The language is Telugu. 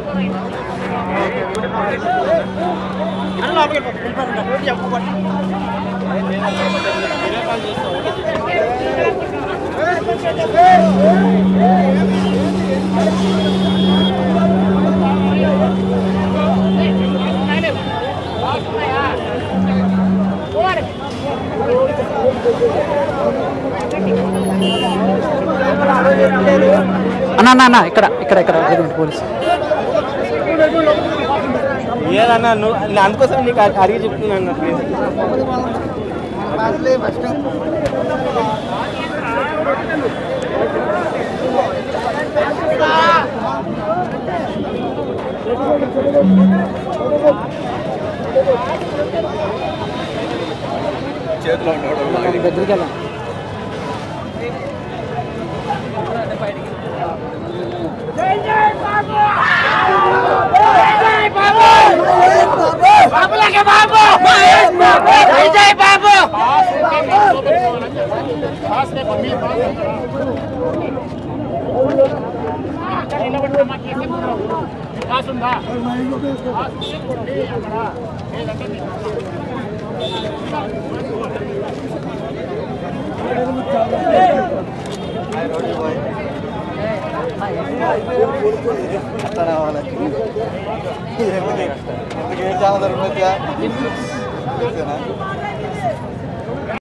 అన్న అన్న అన్న ఇక్కడ ఇక్కడ ఇక్కడ ఎదురుండి పోలీసు ఏదన్నా నువ్వు నేను అందుకోసం నీకు అ- అడిగి చెప్తున్నాను ప్లీజ్ చేతిలో ఉన్నాడు దగ్గరికి వెళ్ళాం చాలా జరుగుతుందా